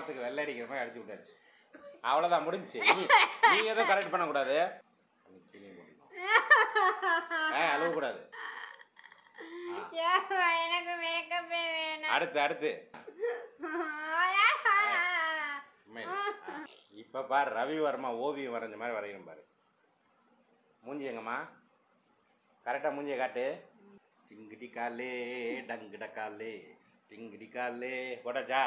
செவத்துக்கு வெள்ளை அடிக்கிற மாதிரி அடிச்சு விட்டாச்சு அவ்வளோதான் முடிஞ்சுச்சு நீ நீங்கள் எதுவும் கரெக்ட் பண்ணக்கூடாது கீழே போடணும். ஏ அழுவக்கூடாது எனக்கு மேக்கப்பே வேணாம் அடுத்து அடுத்து உண்மையிலே. ஆ. இப்ப பாரு ரவி வர்மா ஓவியம் வரைஞ்ச மாதிரி வரையணும் பாரு மூஞ்சி எங்கம்மா கரெக்டா மூஞ்சியை காட்டு டிங்கிடி காலே டங்கிட காலே டிங்கிடி காலே போட்டாச்சா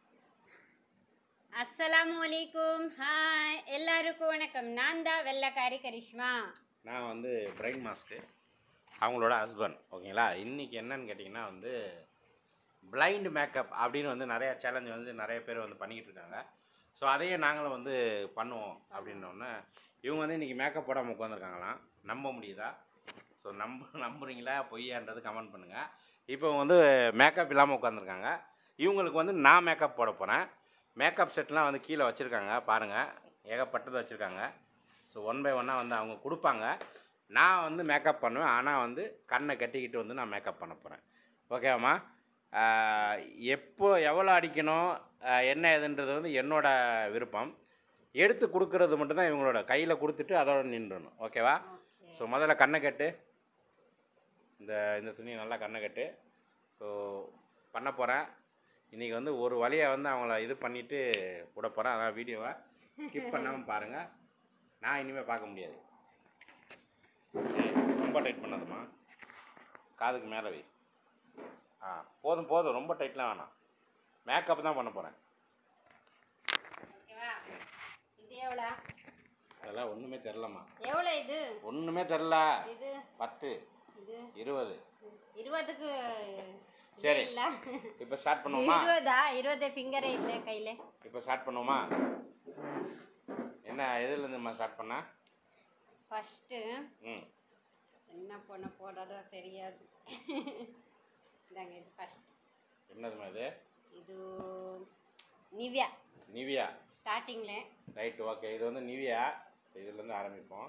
அஸ்ஸலாமு அலைக்கும் ஹாய் எல்லாருக்கும் வணக்கம் நான் தான் வெள்ளக்காரி கரிஷ்மா நான் வந்து பிரைன் மாஸ்க்கு அவங்களோட ஹஸ்பண்ட் ஓகேங்களா இன்றைக்கி என்னன்னு கேட்டிங்கன்னா வந்து பிளைண்ட் மேக்கப் அப்படின்னு வந்து நிறையா சேலஞ்ச் வந்து நிறைய பேர் வந்து பண்ணிக்கிட்டு இருக்காங்க ஸோ அதையே நாங்களும் வந்து பண்ணுவோம் அப்படின்னோடனே இவங்க வந்து இன்றைக்கி மேக்கப் போடாமல் உட்காந்துருக்காங்களாம் நம்ப முடியுதா ஸோ நம்ப நம்புறீங்களா பொய்யான்றது கமெண்ட் பண்ணுங்கள் இப்போ வந்து மேக்கப் இல்லாமல் உட்காந்துருக்காங்க இவங்களுக்கு வந்து நான் மேக்கப் போட போகிறேன் மேக்கப் செட்லாம் வந்து கீழே வச்சுருக்காங்க பாருங்கள் ஏகப்பட்டது வச்சுருக்காங்க ஸோ ஒன் பை ஒன்னாக வந்து அவங்க கொடுப்பாங்க நான் வந்து மேக்கப் பண்ணுவேன் ஆனால் வந்து கண்ணை கட்டிக்கிட்டு வந்து நான் மேக்கப் பண்ண போகிறேன் ஓகேவாம்மா ஆஹ் எப்போ எவ்வளோ அடிக்கணும் ஆஹ் என்ன ஏதுன்றது வந்து என்னோட விருப்பம் எடுத்து கொடுக்கறது மட்டும்தான் இவங்களோட கையில் கொடுத்துட்டு அதோட நின்றணும் ஓகேவா ஸோ முதல்ல கண்ணை கட்டு இந்த இந்த துணியை நல்லா கண்ணை கட்டு ஸோ பண்ண போகிறேன் இன்றைக்கி வந்து ஒரு வழியை வந்து அவங்கள இது பண்ணிவிட்டு விட போகிறேன் அதான் வீடியோவை ஸ்கிப் பண்ணாமல் பாருங்கள் நான் இனிமேல் பார்க்க முடியாது ஏய், ரொம்ப டைட் பண்ணாதம்மா காதுக்கு மேலே வை ஆ போதும் போதும் ரொம்ப டைட்லாம் வேணாம் மேக்கப் தான் பண்ண போகிறேன் ஓகேவா இது எவ்வளோ அதெல்லாம் ஒன்றுமே தெரிலம்மா எவ்வளோ இது ஒன்றுமே தெரில இது பத்து இது இருபது இருபதுக்கு சரி. இல்ல இப்போ ஸ்டார்ட் பண்ணுவோமா இருபதா இருபது ஃபிங்கரே இல்லை கையில் இப்போ ஸ்டார்ட் பண்ணுவோமா என்ன எதுலேருந்துமா ஸ்டார்ட் பண்ண ஃபஸ்ட்டு ம் என்ன பண்ண போடுறதோ தெரியாது இதாங்க இது ஃபஸ்ட் என்னதுமா இது இது நிவ்யா நிவியா ஸ்டார்டிங்கில் ரைட் ஓகே இது வந்து நிவியா ஸோ இதுலேருந்து ஆரம்பிப்போம்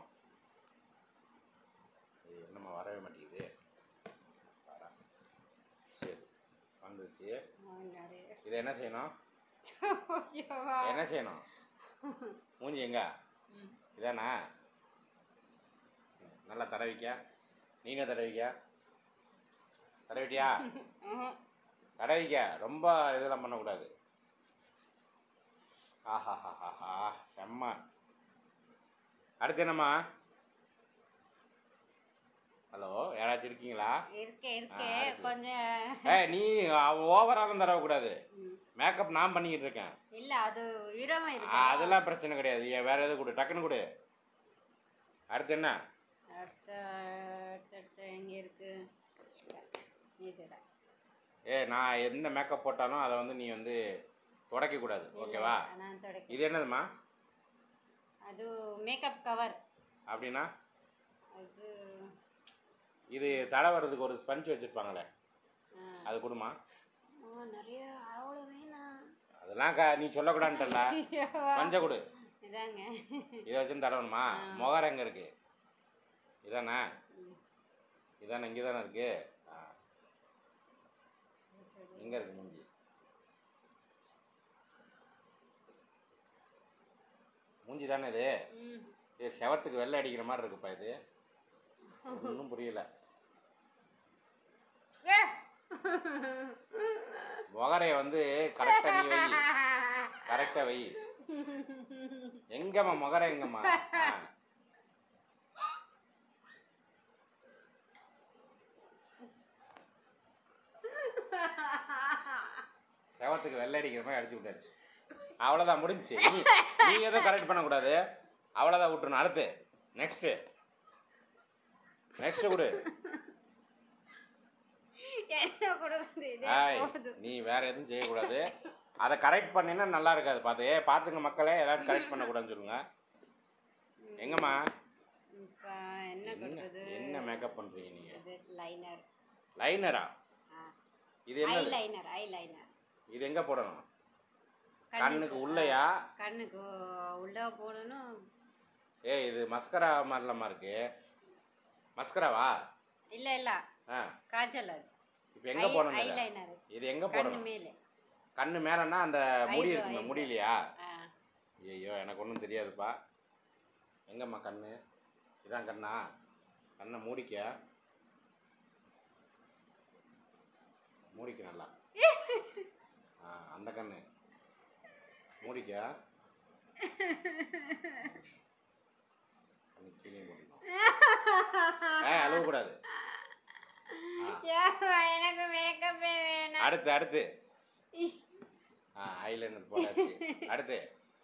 இது என்னம்மா வரவே மாட்டேங்குது வரா. சரி வந்துருச்சு இதை என்ன செய்யணும் என்ன செய்யணும் மூஞ்சி எங்க இதானா நல்லா தடவிக்க நீனே தடவிக்க தடவிட்டியா தடவிக்க ரொம்ப இதெல்லாம் பண்ணக்கூடாது ஆஹாஹாஹா செம்ம அடுத்து என்னம்மா ஹலோ யாராச்சும் இருக்கீங்களா இருக்கே இருக்கே ஆ, இருக்கு. கொஞ்சம் ஏய் நீ ஓவராலும் தடவக்கூடாது மேக்கப் நான் பண்ணிக்கிட்டு இருக்கேன் இல்ல அது ஈரமா ஆ, இருக்கு அதெல்லாம் பிரச்சனை கிடையாது ஏன் வேற எதுவும் கொடு டக்குன்னு கொடு அடுத்து என்ன அடுத்த அடுத்தடுத்து எங்க இருக்கு இதுதான் ஏ நான் எந்த மேக்கப் போட்டாலும் அதை வந்து நீ வந்து துடைக்க கூடாது ஓகேவா இல்ல, நான் தொடக்க இது என்னதுமா அது மேக்கப் கவர் அப்படின்னா அது இது தடவறதுக்கு ஒரு ஸ்பஞ்ச் வச்சிருப்பாங்களே ஆ, அது கொடுமா ஆ, நிறைய அவ்வளோ வேணாம் அதெல்லாம் க நீ சொல்லக்கூடாதுன்ட்டல ஸ்பஞ்சை கொடு இதாங்க இதை வச்சு தடவணுமா முகரம் எங்கே இருக்கு இதானே இதானே இங்கே தானே இருக்கு ஆ எங்கே இருக்கு மூஞ்சி மூஞ்சி தானே இது ம் இது செவத்துக்கு வெள்ளை அடிக்கிற மாதிரி இருக்குப்பா இது ஒன்றும் புரியல ஏ! முகரைய வந்து கரெக்டாக நீ வை கரெக்டாக வை எங்கம்மா முகரை எங்கம்மா ஆ. செவத்துக்கு வெள்ளை அடிக்கிற மாதிரி அடிச்சு விட்டாச்சு அவ்வளோதான் முடிஞ்சுச்சு நீ நீ எதுவும் கரெக்ட் பண்ணக்கூடாது அவ்வளோதான் விட்டுறணும் அடுத்து நெக்ஸ்ட்டு நெக்ஸ்ட்டு கொடு என்ன கொடுக்குது இதே ஆய் போதும் நீ வேற எதுவும் செய்யக்கூடாது அதை கரெக்ட் பண்ணினா நல்லா இருக்காது பார்த்து ஏ பார்த்துங்க மக்களே ஏதாச்சும் கரெக்ட் பண்ணக்கூடாதுன்னு சொல்லுங்க எங்கம்மா இப்போ என்ன என்ன கொடுக்குது என்ன மேக்கப் பண்ணுறீங்க நீங்கள் இது லைனர் லைனரா இது ஐ என்ன லைனர் ஐ லைனர் இது எங்கே போடணும் கண்ணுக்கு உள்ளையா கண்ணுக்கு உள்ள போடணும் ஏ இது மஸ்கரா மாதிரிலாமா இருக்கு மஸ்கராவா இல்ல இல்ல ஆ காஜல் அது இப்போ எங்கே போடணும் ஐ இதை? லைனர் இது எங்கே கண்ணு போடணும் மேலே கண்ணு மேலன்னா அந்த முடி Eyebrow, இருக்குமே eyebrow. முடியலையா ஆ ஐயோ எனக்கு ஒன்றும் தெரியாதுப்பா எங்கம்மா கண்ணு இதான் கண்ணா கண்ணை மூடிக்க மூடிக்க நல்லா ஆ அந்த கண்ணு மூடிக்க கண்ணு கீழே மூடிக்கணும் ஏ அழுவக்கூடாது ஏம்மா, எனக்கு மேக்கப்பே வேணாம் அடுத்து அடுத்து ஆ ஐலைனர் போட்டாச்சு அடுத்து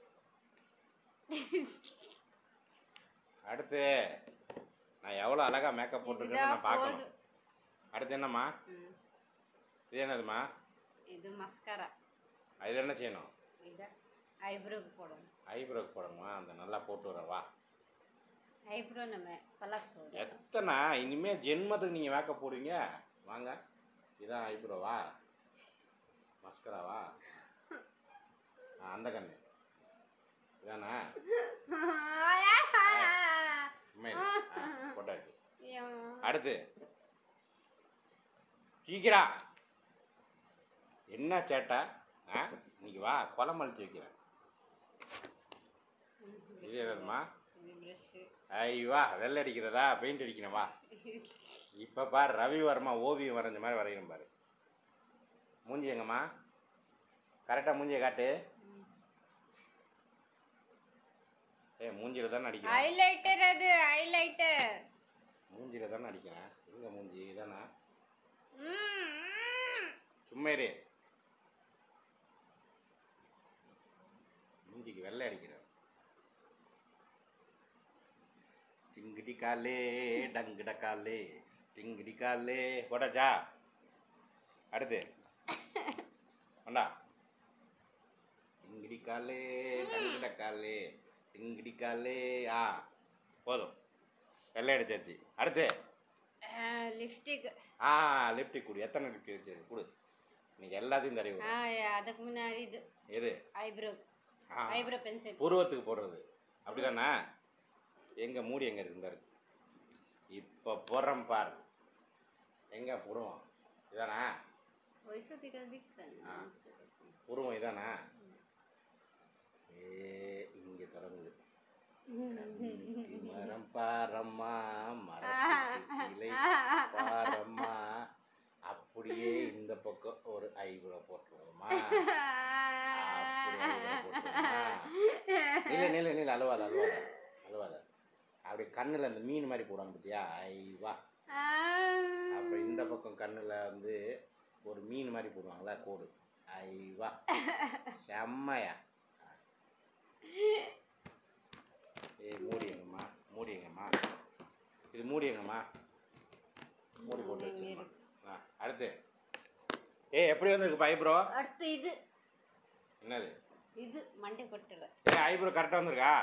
அடுத்து நான் எவ்வளோ அழகா மேக்கப் போட்டிருக்கேன்னு இதுதான் நான் பார்க்கணும் போதும். அடுத்து என்னம்மா ம், இது என்னதும்மா இது மஸ்காரா இது என்ன செய்யணும் இது ஐப்ரோக்கு போடணும் ஐப்ரோக்கு போடணுமா அந்த நல்லா போட்டு வரேன் வா ஐப்ரோ நம்ம பழக்க போகுது எத்தனை இனிமே ஜென்மத்துக்கு நீங்கள் மேக்கப் போடுவீங்க வாங்க இதான் ஐப்ரோவா மஸ்கராவா ஆ அந்த கண்ணு இதானே உண்மையிலே ஆ போட்டாச்சு அடுத்து சீக்கிரா என்ன சேட்டை ஆ இன்னைக்கு வா குளம் அழிச்சு வைக்கிறேன் இது என்னதும்மா இது ப்ரஷ்ஷு ஐ வா வெள்ளை அடிக்கிறதா பெயிண்ட் அடிக்கிறேன் வா இப்போ பாரு ரவிவர்மா ஓவியம் வரைஞ்ச மாதிரி வரைகிறேன் பாரு மூஞ்சி எங்கம்மா கரெக்டாக மூஞ்சியை காட்டு ஏ மூஞ்சியில் தானே அடிக்கிறேன் ஹைலைட்டர் அது ஹைலைட்டர் மூஞ்சியில் தானே அடிக்கிறேன் எங்க மூஞ்சி இதானே சும்மா இரு மூஞ்சிக்கு வெள்ளை அடிக்கிறேன் டிங்கிடி காலே டங்குட காலே டிங்கிடி காலே போட்டாச்சா அடுத்து வேண்டா டிங்கிடி காலே டங்குட காலே டிங்கிடி காலே ஆ போதும் வெள்ளை அடிச்சாச்சு அடுத்து லிப்ஸ்டிக் ஆ லிப்டிக் கொடு எத்தனை லிப்டிக் வச்சது கொடு இன்னைக்கு எல்லாத்தையும் தடவி விடு. அதுக்கு முன்னாடி இது எது ஐப்ரோ ஆ ஐப்ரோ பென்சில் புருவத்துக்கு போடுறது அப்படிதானே எங்க மூடி எங்க இருக்கு இந்த இருக்கு இப்போ போடுறேன் பார் எங்க புருவம் இதானே வயசு திகழ்திக்தானே ஆ. புருவம் இதானே ஏ இங்க தொடங்குது கண்ணுக்கு மரம் பாரம்மா மரத்துக்கு கிளை பாரம்மா அப்படியே இந்த பக்கம் ஒரு ஐப்ரோ போட்டுருவோமா அப்படி eyebrow போட்டுருவோமா நில நில நில அழுவாத அழுவாத அழுவாத அப்படி கண்ணில் அந்த மீன் மாதிரி போடுவாங்க பார்த்தியா ஐவா அப்புறம் இந்த பக்கம் கண்ணில் வந்து ஒரு மீன் மாதிரி போடுவாங்களா கோடு ஐவா செம்மையா ஏய் மூடி எங்கம்மா மூடி எங்கம்மா இது மூடி எங்கம்மா மூடி போட்டு இங்க வச்சுருமா இருக்கு. ஆ அடுத்து ஏய் எப்படி வந்திருக்கு ஐப்ரோ அடுத்து இது என்னது இது மண்டை கொட்டுற ஏ ஐப்ரோ கரெக்டாக வந்திருக்கா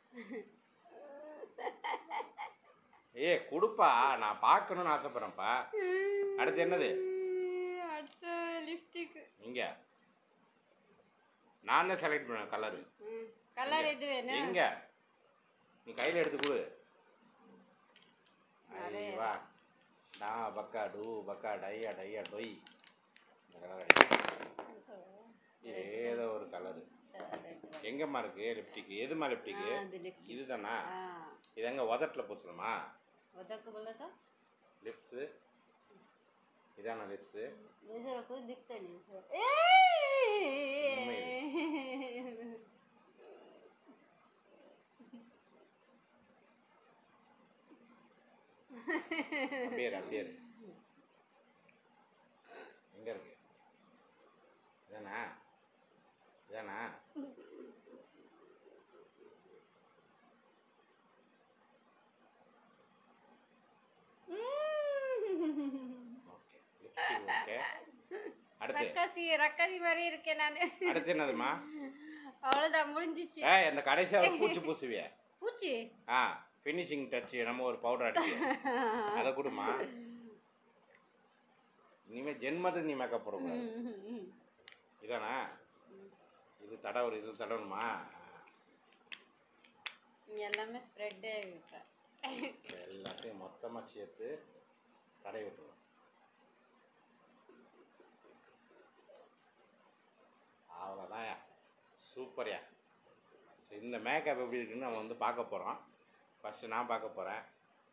ஏ கொடுப்பா நான் பார்க்கணும்னு ஆசைப்படுறேன்ப்பா அடுத்து என்னது அடுத்து லிப்ஸ்டிக் இங்க நான் தான் செலக்ட் பண்ணேன் கலரு கலர் எது வேணும் எங்க நீ கையில் எடுத்து கொடு நிறைய. ஐ, வா டா பக்கா டூ பக்கா டையா டையா டொய் இந்த கலர் ஏதோ ஒரு கலரு எங்கம்மா இருக்கு லிப்டிக் எதுமா லிப்டிக்கு அது லிப்ஸ்டிக் இதுதானா ஆ இது எங்க உதட்டில் பூசணுமா उधर को बोला था லிப்ஸு இதானா லிப்ஸு इधर को दिखता नहीं सर அப்படியே இரு, அப்படியே இரு. எங்க இருக்கு இதானா இதானா ஓகே லிப்ஸ்டிக் ஓகே அடுத்து ரக்காசி ரக்காசி மாதிரி இருக்கேன் நான் அடுத்து என்னதுமா அவ்வளோதான் முடிஞ்சிச்சு ஏய் அந்த கடைசியாக ஒரு பூச்சி பூசுவிய பூச்சி ஆ ஃபினிஷிங் டச் நம்ம ஒரு பவுடர் அடிச்சு அதை கொடுமா இனிமேல் ஜென்மத்துக்கு நீ மேக்கப் போடக்கூடாது இதானா இது தடவு இது தடவணுமா எல்லாமே ஸ்ப்ரெட்டே இருக்கு எல்லாத்தையும் மொத்தமாக சேர்த்து தடவி விட்டுருவோம் சூப்பர்யா இந்த மேக்கப் எப்படி இருக்குன்னு நம்ம வந்து பார்க்க போகிறோம் ஃபஸ்ட்டு நான் பார்க்க போகிறேன்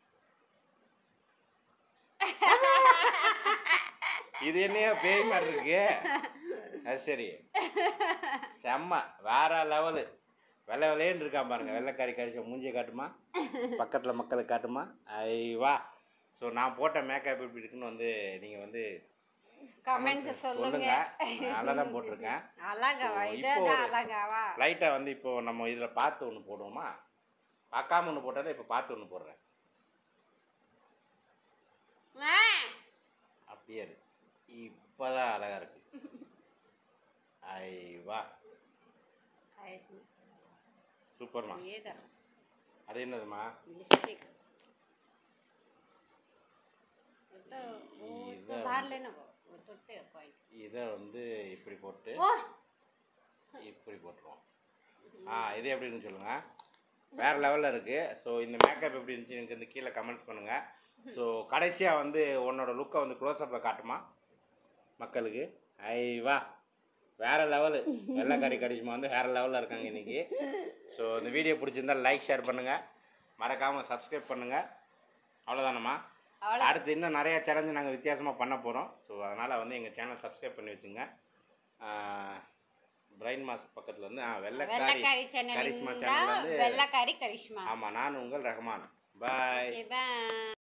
இது என்னையா பேய் மாதிரி இருக்கு அது சரி செம்ம வேற லெவலு வெள்ளை வெள்ளையன்னு இருக்கா பாருங்க வெள்ளைக்காரி கரிச மூஞ்சியை காட்டுமா பக்கத்தில் மக்களுக்கு காட்டுமா ஐவா ஸோ நான் போட்ட மேக்கப் எப்படி இருக்குன்னு வந்து நீங்கள் வந்து கமெண்ட்ஸ் சொல்லுங்க நல்லா தான் போட்டிருக்கேன் அழகாவா So, இது இப்போ ஒரு- அழகாவா லைட்டாக வந்து இப்போ நம்ம இதில் பார்த்து ஒன்று போடுவோமா பார்க்காம ஒன்று போட்டதை இப்போ பார்த்து ஒன்று போடுறேன் ஆ, அப்படியே இருக்கு இப்போதான் அழகா இருக்கு ஐவா ஆயிடுச்சு. சூப்பர்மா ஏதா அது என்னதுமா ಲಿಪ್ಸ್ಟಿಕ್ तो वो इधर- तो बाहर लेना वो वो தொட்டு பாயிண்ட் இதை வந்து இப்படி போட்டு ஓ இப்படி போட்டுருவோம் ஆ இது எப்படின்னு சொல்லுங்க வேற லெவலில் இருக்கு ஸோ இந்த மேக்கப் எப்படி இருந்துச்சு எனக்கு வந்து கீழே கமெண்ட்ஸ் பண்ணுங்க ஸோ கடைசியாக வந்து உன்னோட லுக்கை வந்து க்ளோஸ்அப்பில் காட்டுமா மக்களுக்கு ஐவா வேற லெவலு வெள்ளைக்காரி கரிஷ்மா வந்து வேற லெவலில் இருக்காங்க இன்னைக்கு ஸோ இந்த வீடியோ பிடிச்சிருந்தா லைக் ஷேர் பண்ணுங்க மறக்காமல் சப்ஸ்கிரைப் பண்ணுங்க அவ்வளோதானம்மா அவ்வளோ அடுத்து இன்னும் நிறைய சேலஞ்சு நாங்கள் வித்தியாசமாக பண்ண போகிறோம் ஸோ அதனால் வந்து எங்கள் சேனல் சப்ஸ்கிரைப் பண்ணி வச்சுங்க பிரைன் மாஸ்க் பக்கத்தில் வந்து ஆ வெள்ளைக்காரி வெள்ளக்காரி சேனல் கரிஷ்மா இருந்தா சேனல் வந்து வெள்ளக்காரி கரிஷ்மா ஆமாம் நான் உங்கள் ரஹ்மான் பாய் ஓகே பை